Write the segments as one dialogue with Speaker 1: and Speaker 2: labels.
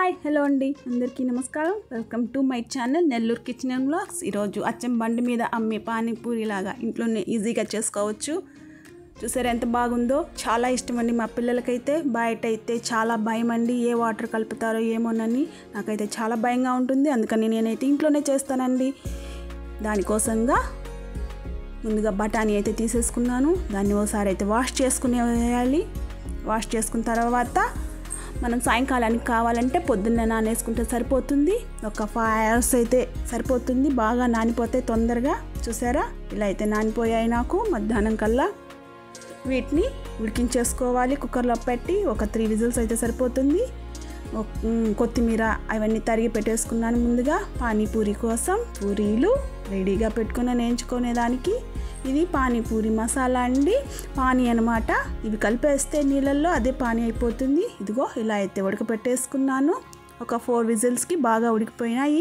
Speaker 1: hi hello అండి అందరికీ నమస్కారం welcome to my channel Nellore kitchen and blogs ఈరోజు అచ్చం బండి మీద అమ్మే పానీపూరి లాగా ఇంట్లోనే ఈజీగా చేసుకోవచ్చు చూసారా ఎంత బాగుందో చాలా ఇష్టం అండి మా పిల్లలకైతే బయట అయితే చాలా భయం అండి ఏ వాటర్ కలుపుతారో ఏమోనని నాకైతే చాలా భయంగా ఉంటుంది అందుకని నేనైతే ఇంట్లోనే చేస్తానండి దానికోసంగా ముందుగా బఠానీ అయితే తీసేసుకున్నాను దాన్ని ఓసారి అయితే వాష్ చేసుకునే వేయాలి వాష్ చేసుకున్న తర్వాత మనం సాయంకాలానికి కావాలంటే పొద్దున్నే నానేసుకుంటే సరిపోతుంది ఒక ఫైవ్ అవర్స్ అయితే సరిపోతుంది బాగా నానిపోతే తొందరగా చూసారా ఇలా అయితే నానిపోయాయి నాకు మధ్యాహ్నం కల్లా వీటిని ఉడికించేసుకోవాలి కుక్కర్లో పెట్టి ఒక త్రీ విజిల్స్ అయితే సరిపోతుంది ఒక- మ్, కొత్తిమీర అవన్నీ తరిగి పెట్టేసుకున్నాను ముందుగా పానీపూరి కోసం పూరీలు రెడీగా పెట్టుకుని నేర్చుకునేదానికి ఇది పానీపూరి మసాలా అండి పానీ అనమాట ఇవి కలిపేస్తే నీళ్ళల్లో అదే పానీ అయిపోతుంది ఇదిగో ఇలా అయితే ఉడకపెట్టేసుకున్నాను ఒక ఫోర్ విజిల్స్కి బాగా ఉడికిపోయినాయి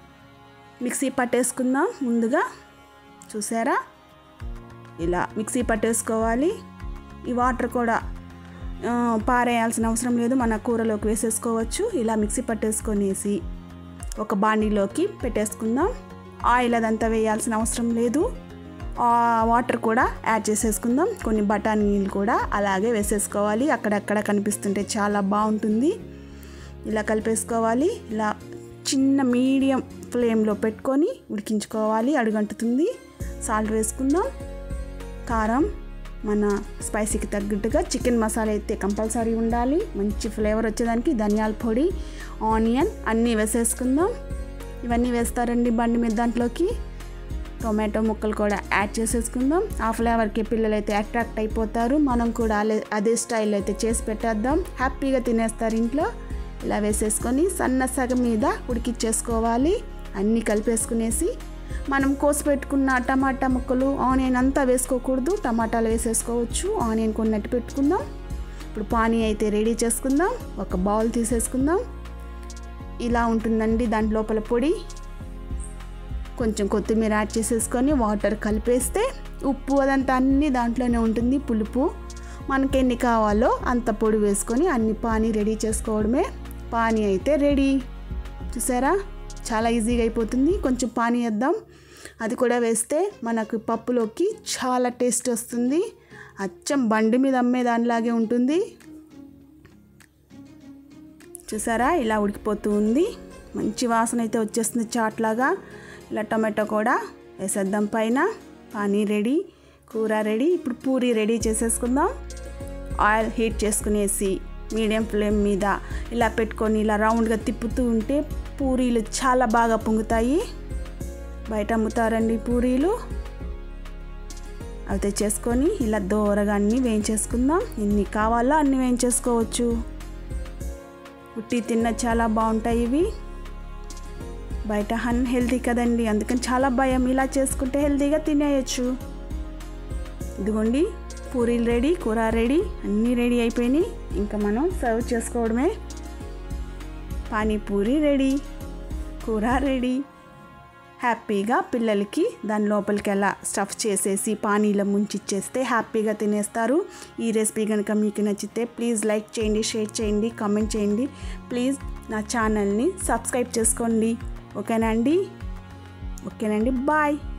Speaker 1: మిక్సీ పట్టేసుకుందాం ముందుగా చూసారా ఇలా మిక్సీ పట్టేసుకోవాలి ఈ వాటర్ కూడా ఆ, పారేయాల్సిన అవసరం లేదు మన కూరలోకి వేసేసుకోవచ్చు ఇలా మిక్సీ పట్టేసుకొనేసి ఒక బాండీలోకి పెట్టేసుకుందాం ఆయిల్ అదంతా వేయాల్సిన అవసరం లేదు ఆ వాటర్ కూడా యాడ్ చేసేసుకుందాం కొన్ని బఠానీలు కూడా అలాగే వేసేసుకోవాలి అక్కడక్కడ కనిపిస్తుంటే చాలా బాగుంటుంది ఇలా కలిపేసుకోవాలి ఇలా చిన్న మీడియం ఫ్లేమ్లో పెట్టుకొని ఉడికించుకోవాలి అడుగంటుతుంది సాల్ట్ వేసుకుందాం కారం మన స్పైసీకి తగ్గట్టుగా చికెన్ మసాలా అయితే కంపల్సరీ ఉండాలి మంచి ఫ్లేవర్ వచ్చేదానికి ధనియాల పొడి ఆనియన్ అన్నీ వేసేసుకుందాం ఇవన్నీ వేస్తారండి బండి మీద దాంట్లోకి టొమాటో ముక్కలు కూడా యాడ్ చేసేసుకుందాం ఆ ఫ్లేవర్కి పిల్లలు అయితే అట్రాక్ట్ అయిపోతారు మనం కూడా అలే- అదే స్టైల్ అయితే చేసి పెట్టేద్దాం హ్యాపీగా తినేస్తారు ఇంట్లో ఇలా వేసేసుకొని సన్న సగం మీద ఉడికిచ్చేసుకోవాలి అన్నీ కలిపేసుకునేసి మనం కోసి పెట్టుకున్న టమాటా ముక్కలు ఆనియన్ అంతా వేసుకోకూడదు టమాటాలు వేసేసుకోవచ్చు ఆనియన్ కొన్నట్టు పెట్టుకుందాం ఇప్పుడు పానీ అయితే రెడీ చేసుకుందాం ఒక బౌల్ తీసేసుకుందాం ఇలా ఉంటుందండి దాని లోపల పొడి కొంచెం కొత్తిమీర యాడ్ చేసేసుకొని వాటర్ కలిపేస్తే ఉప్పు అదంతా అన్నీ దాంట్లోనే ఉంటుంది పులుపు మనకి ఎన్ని కావాలో అంత పొడి వేసుకొని అన్ని పానీ రెడీ చేసుకోవడమే పానీ అయితే రెడీ చూసారా చాలా ఈజీగా అయిపోతుంది కొంచెం పానీ వేద్దాం అది కూడా వేస్తే మనకు పప్పులోకి చాలా టేస్ట్ వస్తుంది అచ్చం బండి మీద అమ్మే దానిలాగే ఉంటుంది చూసారా ఇలా ఉడికిపోతూ ఉంది మంచి వాసన అయితే వచ్చేస్తుంది చాట్ లాగా ఇలా టమాటో కూడా వేసేద్దాం పైన పానీ రెడీ కూర రెడీ ఇప్పుడు పూరి రెడీ చేసేసుకుందాం ఆయిల్ హీట్ చేసుకునేసి మీడియం ఫ్లేమ్ మీద ఇలా పెట్టుకొని ఇలా రౌండ్గా తిప్పుతూ ఉంటే పూరీలు చాలా బాగా పొంగుతాయి బయట అమ్ముతారండి పూరీలు అవి తెచ్చేసుకొని ఇలా దోరగా అన్నీ వేయించేసుకుందాం ఎన్ని కావాలో అన్ని వేయించేసుకోవచ్చు ఉట్టి తిన్న చాలా బాగుంటాయి ఇవి బయట అన్ హెల్తీ కదండి అందుకని చాలా భయం ఇలా చేసుకుంటే హెల్తీగా తినేయచ్చు ఇదిగోండి పూరీలు రెడీ కూర రెడీ అన్నీ రెడీ అయిపోయినాయి ఇంకా మనం సర్వ్ చేసుకోవడమే పానీపూరి రెడీ కూర రెడీ హ్యాపీగా పిల్లలకి దాని లోపలికి ఎలా స్టఫ్ చేసేసి పానీలో ముంచిచ్చేస్తే హ్యాపీగా తినేస్తారు ఈ రెసిపీ కనుక మీకు నచ్చితే ప్లీజ్ లైక్ చేయండి షేర్ చేయండి కామెంట్ చేయండి ప్లీజ్ నా ఛానల్ని సబ్స్క్రైబ్ చేసుకోండి ఓకేనా అండి ఓకేనండి బాయ్